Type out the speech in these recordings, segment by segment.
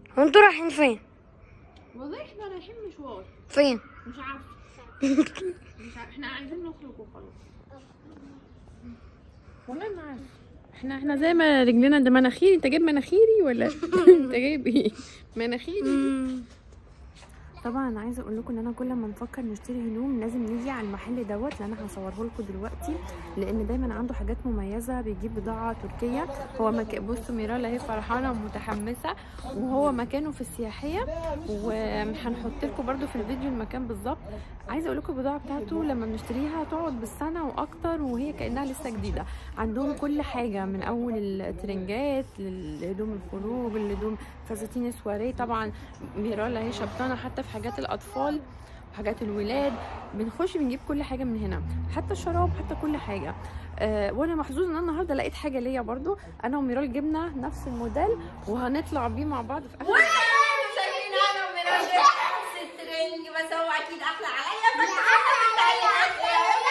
هو انتوا رايحين فين والله احنا رايحين مشوار فين مش عارفه مش عارفه احنا عايزين نخرج وخلاص والله ما عارفه احنا احنا زي ما رجلنا ده مناخيري انت جايب مناخيري ولا انت جايب ايه مناخيري طبعا عايزه اقول لكم ان انا كل ما نفكر نشتري هدوم لازم نيجي على المحل دوت اللي انا هصوره لكم دلوقتي لان دايما عنده حاجات مميزه بيجيب بضاعه تركيه هو مك... بصوا ميرالا اهي فرحانه ومتحمسه وهو مكانه في السياحيه وهنحط لكم برده في الفيديو المكان بالظبط عايزه اقول لكم البضاعه بتاعته لما بنشتريها تقعد بالسنه واكتر وهي كانها لسه جديده عندهم كل حاجه من اول الترنجات لهدوم الخروج لهدوم فساتين سواريه طبعا ميرالا هي شبطانه حتى في حاجات الاطفال وحاجات الولاد بنخش بنجيب كل حاجه من هنا حتى الشراب حتى كل حاجه آه وانا محظوظه ان انا النهارده لقيت حاجه ليا برضو انا وميرال جبنا نفس الموديل وهنطلع بيه مع بعض في اخر شايفين انا وميراج نفس الترنج بس هو اكيد احلى عليا بس انا في التعليقات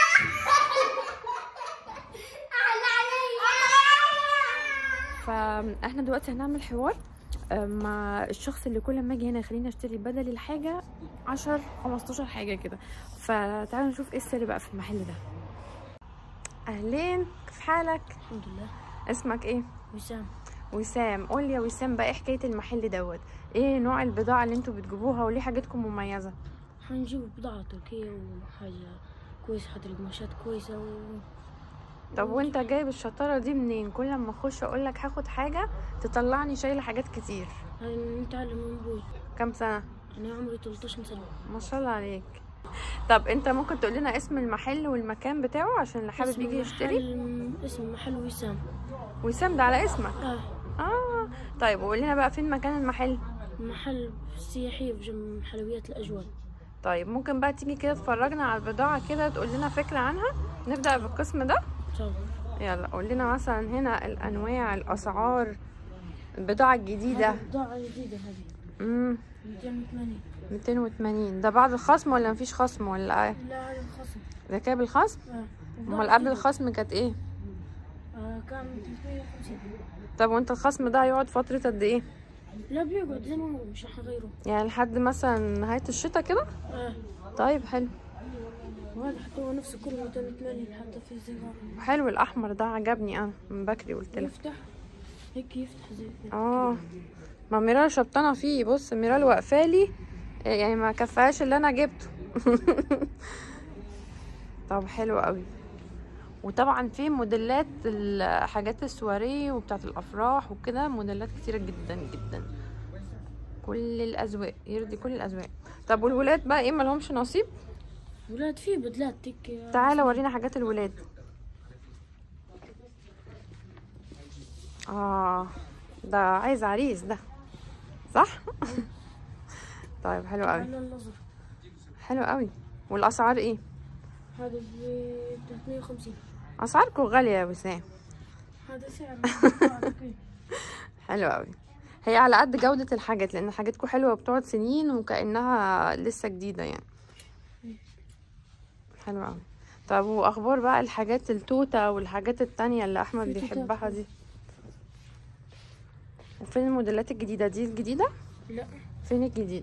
فاحنا دلوقتي هنعمل حوار آه، مع الشخص اللي كل ما اجي هنا يخليني اشتري بدل الحاجه 10 15 حاجه كده فتعالوا نشوف ايه السر بقى في المحل ده اهلين كيف حالك الحمد لله اسمك ايه وسام وسام قول لي يا وسام بقى ايه حكايه المحل دوت ايه نوع البضاعه اللي انتوا بتجيبوها وليه حاجتكم مميزه هنجيب بضاعة تركية وحاجة كويسة حتى القماشات كويسة و... طب وانت جايب الشطاره دي منين كل ما اخش اقول لك هاخد حاجه تطلعني شايله حاجات كتير نتعلم من ابوي كام سنه انا عمري 13 سنة ما شاء الله عليك طب انت ممكن تقول لنا اسم المحل والمكان بتاعه عشان اللي حابب اسم يجي يشتري محل- اسم محل وسام وسام ده على اسمك اه اه طيب وقول لنا بقى فين مكان المحل محل سياحي بجنب حلويات الأجوال طيب ممكن بقى تيجي كده تفرجنا على البضاعه كده تقول لنا فكره عنها نبدا بالقسم ده طبعا يلا قول لنا مثلا هنا الانواع الاسعار البضاعه الجديده بضاعة جديدة هذه امم 280 280 ده بعد الخصم ولا مفيش خصم ولا ايه لا على الخصم ده كده بالخصم اه امال قبل الخصم كانت ايه آه كان 350 طب وانت الخصم ده هيقعد فتره قد ايه لا بيقعد زي ما هو مش هغيره يعني لحد مثلا نهايه الشتاء كده اه طيب حلو وهذا حتى هو نفسه كله 280 حتى في زرار حلو الاحمر ده عجبني انا من بكري قلت لك يفتح هيك يفتح زي كده اه ما ميرال شبطانه فيه بص ميرال واقفالي يعني ما كفاش اللي انا جبته طب حلو قوي وطبعا في موديلات الحاجات السواريه وبتاعت الافراح وكده موديلات كتيره جدا جدا كل الاذواق يرضي كل الاذواق طب والولاد بقى ايه مالهمش نصيب ولاد في بدلات تك تعالى ورينا حاجات الولاد اه ده عايز عريس ده صح طيب حلو قوي على الازرق حلو قوي والاسعار ايه هذا ب 350 اسعاركم غاليه يا وسام هذا سعر حلو قوي هي على قد جوده الحاجات لان حاجاتكم حلوه وبتقعد سنين وكانها لسه جديده يعني حلو قوي طب واخبار بقى الحاجات التوته والحاجات التانية اللي احمد في توتات بيحبها برضه. دي وفين الموديلات الجديده دي الجديده لا فين الجديد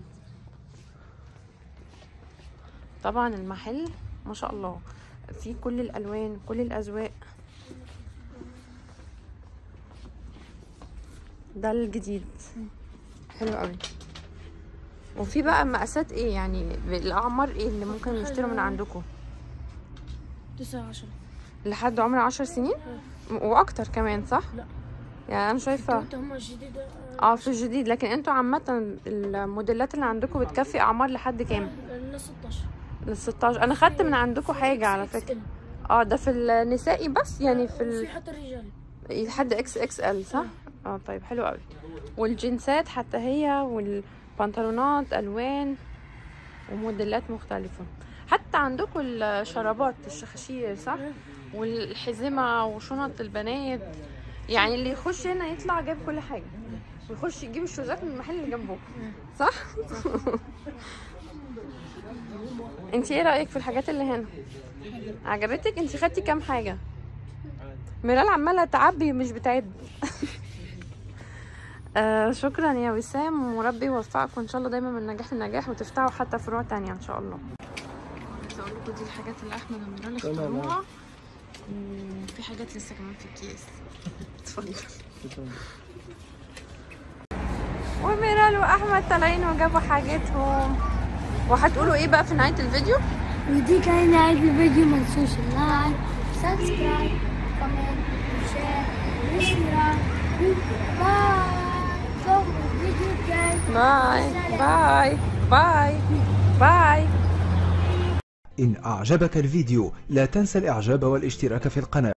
طبعا المحل ما شاء الله فيه كل الالوان كل الاذواق ده الجديد حلو قوي وفي بقى مقاسات ايه يعني الاعمار ايه اللي ممكن يشتروا من عندكم 19 لحد عمر عشر سنين واكتر كمان صح لا. يعني انا شايفه انت هم الجديدة اه في الجديد لكن انتوا عامه الموديلات اللي عندكم بتكفي اعمار لحد كام ل 16 لل 16 انا خدت من عندكم حاجه على فكره اه ده في النسائي بس يعني في في ال... حتى الرجال لحد اكس اكس ال صح اه طيب حلو قوي والجنسات حتى هي والبنطلونات الوان وموديلات مختلفه حتى عندكم الشرابات الشخاشير صح والحزمه وشنط البنات يعني اللي يخش هنا يطلع جايب كل حاجه ويخش يجيب الشوزات من المحل اللي جنبه صح انت ايه رايك في الحاجات اللي هنا عجبتك انت خدتي كام حاجه ميرال عماله تعبي مش بتعد آه شكرا يا وسام وربي يوفقكم ان شاء الله دايما من نجاح لنجاح وتفتحوا حتى فروع تانية ان شاء الله عايزه اقول لكم دي الحاجات اللي احمد وميرال اختاروها وفي حاجات لسه كمان في الكيس اتفضل وميرال واحمد طالعين وجابوا حاجتهم وهتقولوا ايه بقى في نهايه الفيديو ودي كان نهاية الفيديو ما تنسوش اللايك سبسكرايب كومنت شير واشتراك باي شوفوا الفيديو الجاي باي باي باي باي إن أعجبك الفيديو لا تنسى الإعجاب والاشتراك في القناة